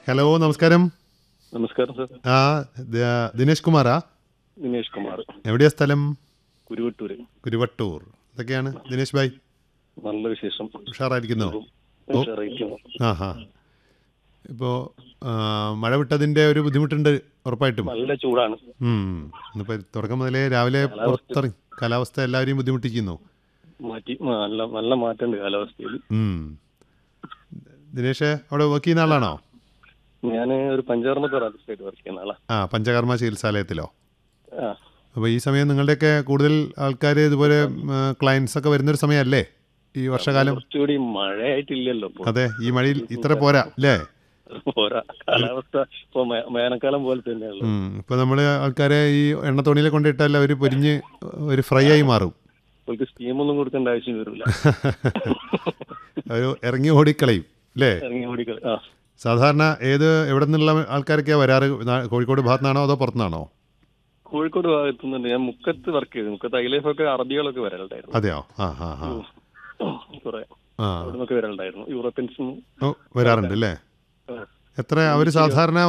Hello നമസ്കാരം നമസ്കാരം sir ആ ദ- ദിനേശ് കുമാറാ ദിനേഷ് കുമാർ എവിടെയാ സ്ഥലം കുരുവട്ടൂര് കുരുവട്ടൂർ ഇതൊക്കെയാണ് ദിനേശ് ഭായ് നല്ല വിശേഷം ഉഷാറായിരിക്കുന്നോ ഉഷാറായിരിക്കുന്നു. ആ ഹാ ഇപ്പോൾ മഴ വിട്ടതിൻ്റെ ഒരു ബുദ്ധിമുട്ടുണ്ട് ഉറപ്പായിട്ടും നല്ല ചൂടാണ് ഉം. ഇന്നിപ്പോൾ തുടക്കം മുതലേ രാവിലെ പുറത്തിറങ്ങി കാലാവസ്ഥ എല്ലാവരെയും ബുദ്ധിമുട്ടിക്കുന്നു മാറ്റി നല്ല നല്ല മാറ്റമുണ്ട് കാലാവസ്ഥയിൽ ഉം. ദിനേശ് അവിടെ വർക്ക് ചെയ്യുന്ന ആളാണോ ഞാൻ ഒരു പഞ്ചാർമ തെറാപ്പിസ്റ്റായിട്ട് വർക്ക് ചെയ്യുന്ന ആളാ ആ പഞ്ചകർമ്മ ചികിത്സാലയത്തിലോ ആ അപ്പോൾ ഈ സമയം നിങ്ങളുടെയൊക്കെ കൂടുതൽ ആൾക്കാർ ഇതുപോലെ ക്ലയൻസ് ഒക്കെ വരുന്നൊരു സമയമല്ലേ ഈ വർഷകാലം കുറച്ചുകൂടി മഴയായിട്ടില്ലല്ലോ ഇപ്പൊ അതെ ഈ മഴയിൽ ഇത്ര പോരാ അല്ലേ പോരാ കാലാവസ്ഥ ഇപ്പൊ മേ- വേനൽക്കാലം പോലെ തന്നെയുള്ളു ഉം. ഇപ്പൊ നമ്മള് ആൾക്കാരെ ഈ എണ്ണത്തോണിയിൽ കൊണ്ടിട്ടാൽ അവർ പൊരിഞ്ഞ് ഒരു ഫ്രൈ ആയി മാറും അവർക്ക് സ്റ്റീമൊന്നും കൊടുക്കേണ്ട ആവശ്യം വരില്ല അവർ ഇറങ്ങി ഓടിക്കളയും അല്ലേ ഇറങ്ങി ഓടിക്കൾ ആ സാധാരണ ഏത് എവിടെ നിന്നുള്ള ആൾക്കാരൊക്കെയാണ് വരാറ് നാ- കോഴിക്കോട് ഭാഗത്തുനിന്നാണോ അതോ പുറത്തുനിന്നാണോ കോഴിക്കോട് ഭാഗത്തുനിന്നുണ്ട് ഞാൻ മുക്കത്ത് വർക്ക് ചെയ്തു മുക്കത്ത് ഐലേഫൊക്കെ അറബികളൊക്കെ വരലുണ്ടായിരുന്നു അതെയോ ആ ആ ആ കുറെ ആ അവിടെ നിന്നൊക്കെ വരലുണ്ടായിരുന്നു യൂറോപ്യൻസും ഓ, വരാറുണ്ട് അല്ലേ ആ. എത്ര അവർ സാധാരണ